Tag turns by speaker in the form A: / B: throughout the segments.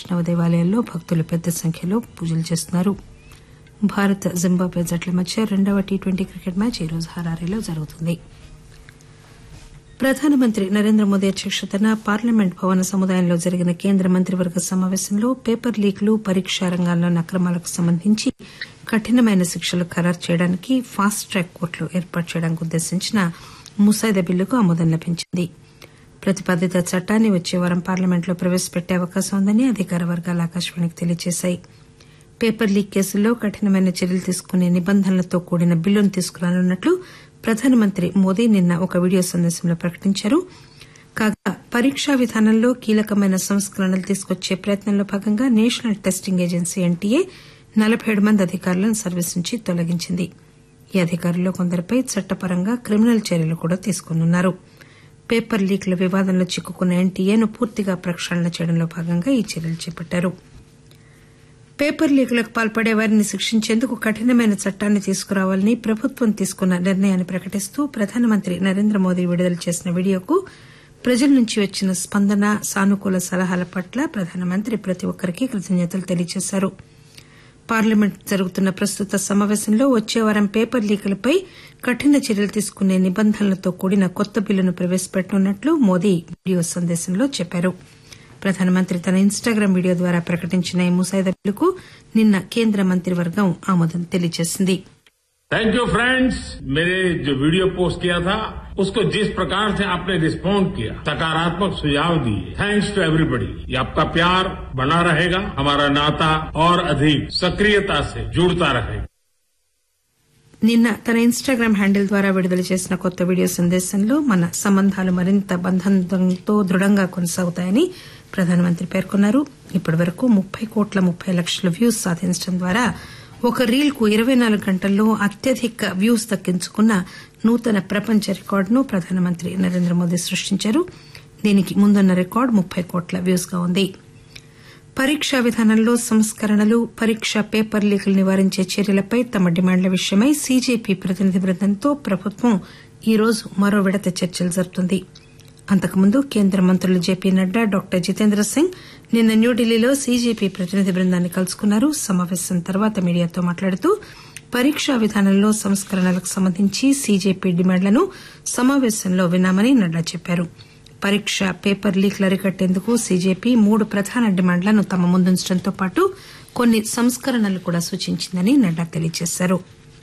A: వైష్ణవ దేవాలయాల్లో భక్తులు పెద్ద సంఖ్యలో పూజలు చేస్తున్నారు భారత్ జింబాబ్వే జట్ల మధ్య రెండవ టీ ట్వంటీ క్రికెట్ మ్యాచ్ ఈరోజు హరారీలో జరుగుతుంది ప్రధానమంత్రి నరేంద్ర మోదీ అధ్యక్షతన పార్లమెంట్ భవన సముదాయంలో జరిగిన కేంద్ర మంత్రివర్గ సమావేశంలో పేపర్ లీకులు పరీక్షా రంగాల్లోని అక్రమాలకు సంబంధించి కఠినమైన శిక్షలు ఖరారు చేయడానికి ఫాస్ట్ ట్రాక్ కోర్టులు ఏర్పాటు చేయడానికి ఉద్దేశించిన ముసాయిదా బిల్లుకు ఆమోదం లభించింది ప్రతిపాదిత చట్టాన్ని వచ్చే వారం పార్లమెంట్లో ప్రవేశపెట్టే అవకాశం ఉందని అధికార వర్గాలు ఆకాశవాణికి తెలియజేశాయి పేపర్ లీక్ కేసుల్లో కఠినమైన చర్యలు తీసుకునే నిబంధనలతో కూడిన బిల్లును తీసుకురానున్నట్లు ప్రధానమంత్రి మోదీ నిన్న ఒక వీడియో సందేశంలో ప్రకటించారు కాగా పరీక్షా విధానంలో కీలకమైన సంస్కరణలు తీసుకొచ్చే ప్రయత్నంలో భాగంగా నేషనల్ టెస్టింగ్ ఏజెన్సీ ఎన్టీఏ నలబై ఏడు మంది అధికారులను సర్వీస్ నుంచి తొలగించింది ఈ అధికారుల్లో కొందరిపై చట్టపరంగా క్రిమినల్ చర్యలు కూడా తీసుకున్నారు పేపర్ లీక్ల వివాదంలో చిక్కుకున్న ఎన్టీఏను పూర్తిగా ప్రక్షాళన చేయడంలో భాగంగా ఈ చర్యలు చేపట్టారు పేపర్ లీకులకు పాల్పడే వారిని శిక్షించేందుకు కఠినమైన చట్టాన్ని తీసుకురావాలని ప్రభుత్వం తీసుకున్న నిర్ణయాన్ని ప్రకటిస్తూ ప్రధానమంత్రి నరేంద్ర మోదీ విడుదల చేసిన వీడియోకు ప్రజల నుంచి వచ్చిన స్పందన సానుకూల సలహాల పట్ల ప్రధానమంత్రి ప్రతి ఒక్కరికి కృతజ్ఞతలు తెలియజేశారు పార్లమెంట్ జరుగుతున్న ప్రస్తుత సమావేశంలో వచ్చే వారం పేపర్ లీకులపై కఠిన చర్యలు తీసుకునే నిబంధనలతో కూడిన కొత్త బిల్లును ప్రవేశపెట్టనున్నట్లు మోదీ వీడియో సందేశంలో చెప్పారు ప్రధానమంత్రి తన ఇన్స్టాగ్రామ్ వీడియో ద్వారా ప్రకటించిన ఈ ముసాయిదా బిల్లుకు నిన్న కేంద్ర మంత్రివర్గం ఆమోదం తెలియజేసింది
B: थैंक यू फ्रेंड्स मेरे जो वीडियो पोस्ट किया था उसको जिस प्रकार से आपने रिस्पॉन्ड किया सकारात्मक सुझाव दिए थैंक्स टू एवरीबडी ये आपका प्यार बना रहेगा हमारा नाता और अधिक सक्रियता से जुड़ता रहेगा
A: నిన్న తన ఇన్స్టాగ్రామ్ హ్యాండిల్ ద్వారా విడుదల చేసిన కొత్త వీడియో సందేశంలో మన సంబంధాలు మరింత బంధంతో దృఢంగా కొనసాగుతాయని ప్రధానమంత్రి పేర్కొన్నారు ఇప్పటి వరకు ముప్పై కోట్ల ముప్పై లక్షల వ్యూస్ సాధించడం ద్వారా ఒక రీల్ కు ఇరవై నాలుగు గంటల్లో అత్యధిక వ్యూస్ దక్కించుకున్న నూతన ప్రపంచ రికార్డును ప్రధానమంత్రి నరేంద్ర మోదీ సృష్టించారు దీనికి ముందున్న రికార్డు ముప్పై కోట్ల వ్యూస్ గా ఉంది పరీక్షా విధానంలో సంస్కరణలు పరీక్ష పేపర్ లీకులు నివారించే చర్యలపై తమ డిమాండ్ల విషయమై సీజేపీ ప్రతినిధి బృందంతో ప్రభుత్వం ఈ రోజు మరో విడత చర్చలు జరుపుతుంది అంతకుముందు కేంద్ర మంత్రులు జేపీ నడ్డా డాక్టర్ జితేంద్ర సింగ్ నిన్న న్యూఢిల్లీలో సీజేపీ ప్రతినిధి బృందాన్ని కలుసుకున్నారు సమావేశం తర్వాత మీడియాతో మాట్లాడుతూ పరీక్షా విధానంలో సంస్కరణలకు సంబంధించి సీజేపీ డిమాండ్లను సమావేశంలో విన్నామని నడ్డా చెప్పారు పరీక్ష పేపర్ లీక్లు అరికట్టేందుకు సీజేపీ మూడు ప్రధాన డిమాండ్లను తమ ముందుంచడంతో పాటు కొన్ని సంస్కరణలు కూడా సూచించిందని నడ్డా తెలియజేశారు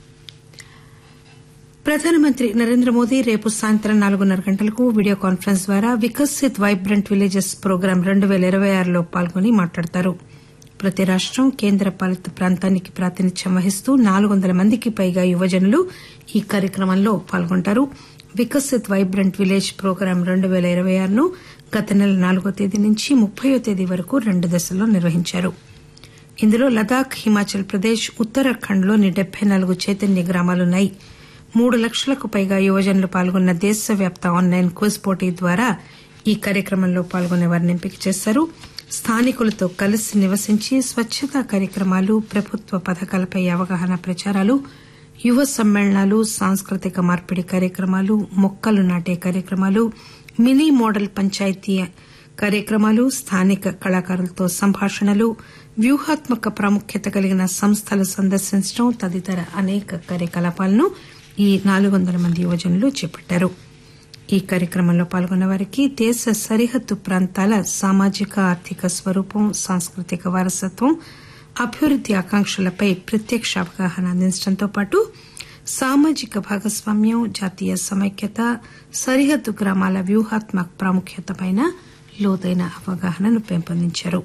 A: ప్రధానమంత్రి నరేంద్ర మోదీ రేపు సాయంత్రం నాలుగున్నర గంటలకు వీడియో కాన్ఫరెన్స్ ద్వారా వికసిత్ వైబ్రెంట్ విలేజెస్ ప్రోగ్రాం రెండు పేల ఇరవై ఆరులో పాల్గొని మాట్లాడతారు ప్రతి రాష్టం కేంద్ర పాలిత ప్రాంతానికి ప్రాతినిధ్యం వహిస్తూ నాలుగు వందల మందికి పైగా యువజనులు ఈ కార్యక్రమంలో పాల్గొంటారు వికసిత్ వైబ్రెంట్ విలేజ్ ప్రోగ్రాం రెండు పేల ఇరవై ఆరును గత నెల నాలుగో తేదీ నుంచి ముప్పయో తేదీ వరకు రెండు దశల్లో నిర్వహించారు ఇందులో లదాఖ్ హిమాచల్ ప్రదేశ్ ఉత్తరాఖండ్ లోని డెబ్బై నాలుగు చైతన్య గ్రామాలున్నాయి మూడు లక్షలకు పైగా యువజనులు పాల్గొన్న దేశవ్యాప్త ఆన్లైన్ క్విజ్ పోటీ ద్వారా ఈ కార్యక్రమంలో పాల్గొనే వారిని ఎంపిక చేశారు స్థానికులతో కలిసి నివసించి స్వచ్చతా కార్యక్రమాలు ప్రభుత్వ పథకాలపై అవగాహన ప్రచారాలు యువ సమ్మేళనాలు సాంస్కృతిక మార్పిడి కార్యక్రమాలు మొక్కలు నాటే కార్యక్రమాలు మినీ మోడల్ పంచాయతీ కార్యక్రమాలు స్థానిక కళాకారులతో సంభాషణలు వ్యూహాత్మక ప్రాముఖ్యత కలిగిన సంస్థలు సందర్శించడం తదితర అనేక కార్యకలాపాలను ఈ నాలుగు వందల మంది యువజనులు చేపట్టారు ఈ కార్యక్రమంలో పాల్గొన్న వారికి దేశ సరిహద్దు ప్రాంతాల సామాజిక ఆర్థిక స్వరూపం సాంస్కృతిక వారసత్వం అభివృద్ది ఆకాంక్షలపై ప్రత్యక్ష అవగాహన అందించడంతో పాటు సామాజిక భాగస్వామ్యం జాతీయ సమైక్యత సరిహద్దు గ్రామాల వ్యూహాత్మక ప్రాముఖ్యతపై లోతైన అవగాహనను పెంపొందించారు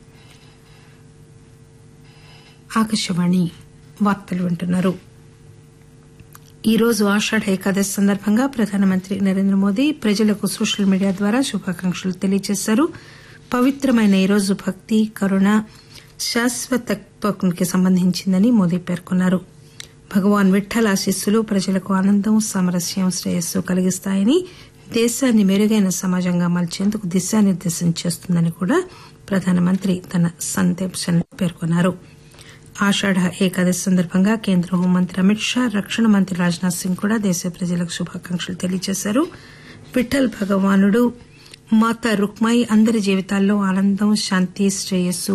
A: ఆకాశవాణి వార్తలు వింటున్నారు ఈ రోజు ఆషాఢ ఏకాదశి సందర్భంగా ప్రధానమంత్రి నరేంద్ర మోదీ ప్రజలకు సోషల్ మీడియా ద్వారా శుభాకాంక్షలు తెలియజేశారు పవిత్రమైన ఈ రోజు భక్తి కరుణ శాశ్వతత్వానికి సంబంధించిందని మోదీ పేర్కొన్నారు భగవాన్ విఠల్ ఆశీస్సులు ప్రజలకు ఆనందం సామరస్యం శ్రేయస్సు కలిగిస్తాయని దేశాన్ని మెరుగైన సమాజంగా మలిచేందుకు దిశానిర్దేశం చేస్తుందని కూడా ప్రధానమంత్రి తన సందేశంలో పేర్కొన్నారు ఆషాఢ ఏకాదశి సందర్భంగా కేంద్ర హోంమంత్రి అమిత్ షా రక్షణ మంత్రి రాజ్నాథ్ సింగ్ కూడా దేశ ప్రజలకు శుభాకాంక్షలు తెలియజేశారు విఠల్ భగవానుడు మాతా రుక్మాయి అందరి జీవితాల్లో ఆనందం శాంతి శ్రేయస్సు